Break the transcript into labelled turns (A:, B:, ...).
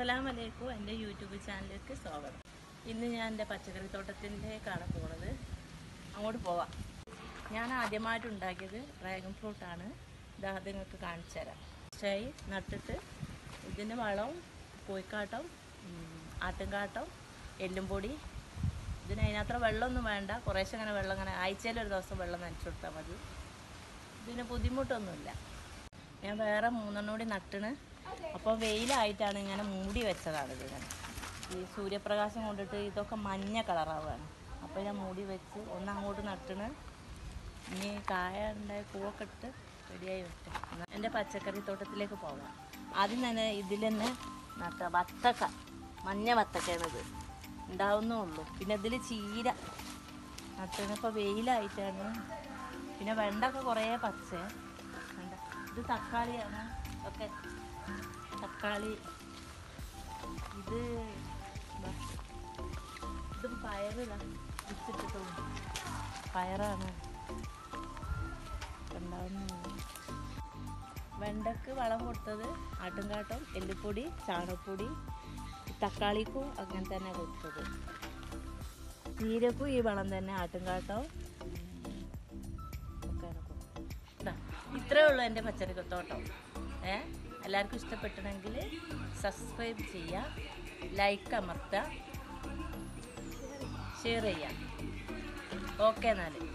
A: അസ്സലാമലൈക്കും എൻ്റെ യൂട്യൂബ് ചാനലിലേക്ക് സ്വാഗതം ഇന്ന് ഞാൻ എൻ്റെ പച്ചക്കറി തോട്ടത്തിൻ്റെക്കാണ് പോണത് അങ്ങോട്ട് പോവാം ഞാൻ ആദ്യമായിട്ട് ഉണ്ടാക്കിയത് ഡ്രാഗൺ ഫ്രൂട്ടാണ് ഇതാ അത് നിങ്ങൾക്ക് കാണിച്ചു തരാം പക്ഷേ നട്ടിട്ട് ഇതിന് വളവും കോഴിക്കാട്ടം ഉം, ആട്ടുംകാട്ടം എല്ലും പൊടി ഇതിന് അതിനത്ര വെള്ളമൊന്നും വേണ്ട കുറേശ്ശെ അങ്ങനെ വെള്ളം അങ്ങനെ ആഴ്ചയിൽ ഒരു ദിവസം വെള്ളം നനച്ചു കൊടുത്താൽ മതി ഇതിന് ബുദ്ധിമുട്ടൊന്നുമില്ല ഞാൻ വേറെ മൂന്നെണ്ണം കൂടി നട്ടിണ് അപ്പോൾ വെയിലായിട്ടാണ് ഇങ്ങനെ മൂടി വെച്ചതാണ് ഇതിങ്ങനെ ഈ സൂര്യപ്രകാശം കൊണ്ടിട്ട് ഇതൊക്കെ മഞ്ഞ കളറാവുകയാണ് അപ്പോൾ ഞാൻ മൂടി വെച്ച് ഒന്ന് അങ്ങോട്ട് നട്ടിണ് ഇനി കായ ഉണ്ടായ പൂവൊക്കെ ഇട്ട് റെഡിയായി വെക്കും എന്നാ എൻ്റെ പച്ചക്കറി തോട്ടത്തിലേക്ക് പോകാം ആദ്യം തന്നെ ഇതിൽ തന്നെ നട്ട വത്തക്ക മഞ്ഞ വത്തക്കയാണിത് ഉണ്ടാവുന്നേ ഉള്ളൂ പിന്നെ ഇതിൽ ചീര നട്ടിന് ഇപ്പോൾ വെയിലായിട്ടാണ് പിന്നെ വെണ്ടൊക്കെ കുറേ പച്ച വെണ്ട ഇത് തക്കാളിയാണ് ഒക്കെ തക്കാളി ഇത് ദാ, ഇത് പയറിതാ വിച്ചിട്ടിട്ടു പയറാണ് ഉണ്ടാവുന്നത് വെണ്ടക്ക് വളം കൊടുത്തത് ആട്ടുംകാട്ടം എല്ലുപ്പൊടി ചാണകപ്പൊടി തക്കാളിക്കും അങ്ങനെ തന്നെ കൊടുത്തത് ചീരക്കും ഈ വളം തന്നെ ആട്ടുംകാട്ടം ഒക്കെയാണ് കൊടുത്തത്. ദാ, ഇത്രേ ഉള്ളൂ എൻ്റെ പച്ചക്കറി തോട്ടം ഏ എല്ലാവർക്കും ഇഷ്ടപ്പെട്ടിട്ടുണ്ടെങ്കിൽ സബ്സ്ക്രൈബ് ചെയ്യുക ലൈക്ക് അമർത്തുക ഷെയർ ചെയ്യുക ഓക്കെ എന്നാൽ